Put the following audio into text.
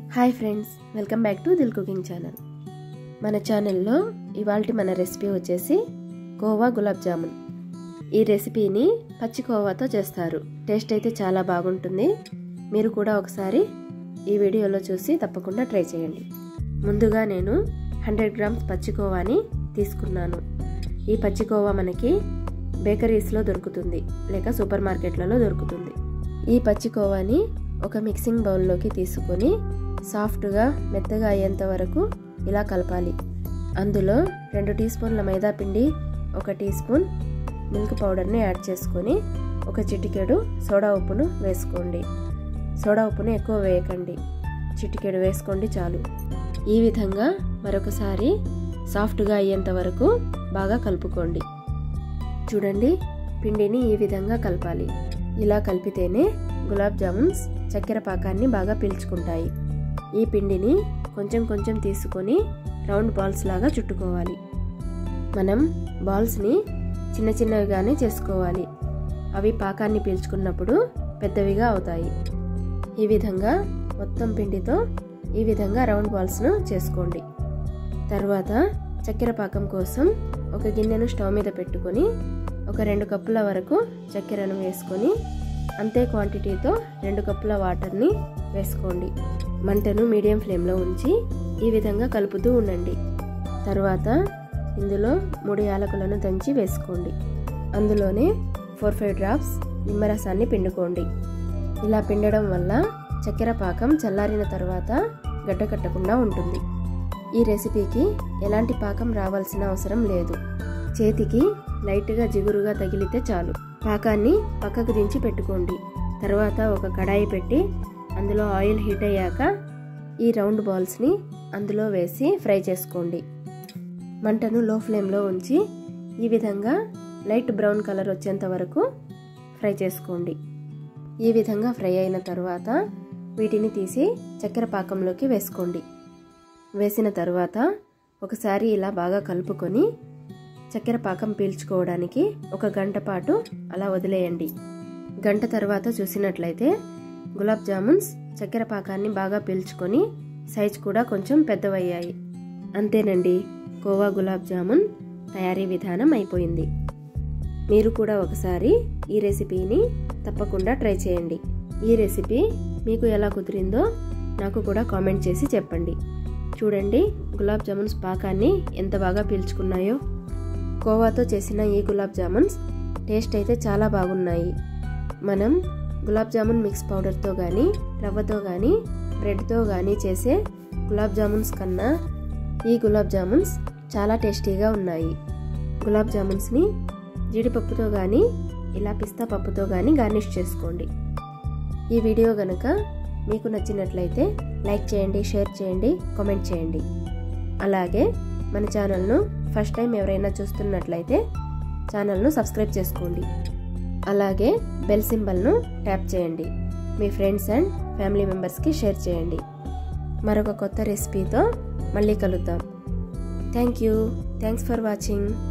hi friends welcome back to Dil cooking channel మన ఛానల్లో ఇవాళ మన రెసిపీ వచ్చేసి కోవా గులాబ్ జామున్ ఈ రెసిపీని పచ్చి కోవాతో చేస్తారు టేస్ట్ అయితే చాలా బాగుంటుంది మీరు కూడా ఒకసారి ఈ వీడియోలో చూసి తప్పకుండా ట్రై చేయండి ముందుగా నేను హండ్రెడ్ గ్రామ్స్ పచ్చి కోవాని తీసుకున్నాను ఈ పచ్చి కోవా మనకి బేకరీస్లో దొరుకుతుంది లేక సూపర్ మార్కెట్లలో దొరుకుతుంది ఈ పచ్చి కోవాని ఒక మిక్సింగ్ బౌల్లోకి తీసుకొని సాఫ్ట్గా మెత్తగా అయ్యేంత వరకు ఇలా కలపాలి అందులో రెండు టీ స్పూన్ల మైదా పిండి ఒక టీ స్పూన్ మిల్క్ పౌడర్ని యాడ్ చేసుకొని ఒక చిటికెడు సోడా ఉప్పును వేసుకోండి సోడా ఉప్పును ఎక్కువ వేయకండి చిటికెడు వేసుకోండి చాలు ఈ విధంగా మరొకసారి సాఫ్ట్గా అయ్యేంత వరకు బాగా కలుపుకోండి చూడండి పిండిని ఈ విధంగా కలపాలి ఇలా కలిపితేనే గులాబ్ జామున్స్ చక్కెర పాకాన్ని బాగా పీల్చుకుంటాయి ఈ పిండిని కొంచెం కొంచెం తీసుకొని రౌండ్ బాల్స్ లాగా చుట్టుకోవాలి మనం బాల్స్ని చిన్న చిన్నవిగానే చేసుకోవాలి అవి పాకాన్ని పీల్చుకున్నప్పుడు పెద్దవిగా అవుతాయి ఈ విధంగా మొత్తం పిండితో ఈ విధంగా రౌండ్ బాల్స్ను చేసుకోండి తర్వాత చక్కెర పాకం కోసం ఒక గిన్నెను స్టవ్ మీద పెట్టుకొని ఒక రెండు కప్పుల వరకు చక్కెరను వేసుకొని అంతే క్వాంటిటీతో రెండు కప్పుల వాటర్ని వేసుకోండి మంటను మీడియం ఫ్లేమ్లో ఉంచి ఈ విధంగా కలుపుతూ ఉండండి తర్వాత ఇందులో మూడు యాలకులను దంచి వేసుకోండి అందులోనే ఫోర్ ఫైవ్ డ్రాప్స్ నిమ్మరసాన్ని పిండుకోండి ఇలా పిండడం వల్ల చక్కెర పాకం చల్లారిన తర్వాత గడ్డకట్టకుండా ఉంటుంది ఈ రెసిపీకి ఎలాంటి పాకం రావాల్సిన అవసరం లేదు చేతికి లైట్గా జిగురుగా తగిలితే చాలు పాకాన్ని పక్కకు దించి పెట్టుకోండి తర్వాత ఒక కడాయి పెట్టి అందులో ఆయిల్ హీట్ అయ్యాక ఈ రౌండ్ బాల్స్ని అందులో వేసి ఫ్రై చేసుకోండి మంటను లో ఫ్లేమ్లో ఉంచి ఈ విధంగా లైట్ బ్రౌన్ కలర్ వచ్చేంత వరకు ఫ్రై చేసుకోండి ఈ విధంగా ఫ్రై అయిన తర్వాత వీటిని తీసి చక్కెర పాకంలోకి వేసుకోండి వేసిన తర్వాత ఒకసారి ఇలా బాగా కలుపుకొని చక్కెర పాకం పీల్చుకోవడానికి ఒక గంట పాటు అలా వదిలేయండి గంట తర్వాత చూసినట్లయితే గులాబ్ జామున్స్ చక్కెర పాకాన్ని బాగా పీల్చుకొని సైజ్ కూడా కొంచెం పెద్దవయ్యాయి అంతేనండి కోవా గులాబ్ జామున్ తయారీ విధానం అయిపోయింది మీరు కూడా ఒకసారి ఈ రెసిపీని తప్పకుండా ట్రై చేయండి ఈ రెసిపీ మీకు ఎలా కుదిరిందో నాకు కూడా కామెంట్ చేసి చెప్పండి చూడండి గులాబ్ జామున్స్ పాకాన్ని ఎంత బాగా పీల్చుకున్నాయో కోవాతో చేసిన ఈ గులాబ్ జామున్స్ టేస్ట్ అయితే చాలా బాగున్నాయి మనం గులాబ్ జామున్ మిక్స్ పౌడర్తో కానీ రవ్వతో కానీ బ్రెడ్తో కానీ చేసే గులాబ్ జామున్స్ కన్నా ఈ గులాబ్ జామున్స్ చాలా టేస్టీగా ఉన్నాయి గులాబ్ జామున్స్ని జీడిపప్పుతో కానీ ఇలా పిస్తా పప్పుతో కానీ గార్నిష్ చేసుకోండి ఈ వీడియో గనక మీకు నచ్చినట్లయితే లైక్ చేయండి షేర్ చేయండి కామెంట్ చేయండి అలాగే మన ఛానల్ను ఫస్ట్ టైం ఎవరైనా చూస్తున్నట్లయితే ఛానల్ను సబ్స్క్రైబ్ చేసుకోండి అలాగే బెల్ సింబల్ను ట్యాప్ చేయండి మీ ఫ్రెండ్స్ అండ్ ఫ్యామిలీ మెంబర్స్కి షేర్ చేయండి మరొక కొత్త రెసిపీతో మళ్ళీ కలుద్దాం thank you thanks for watching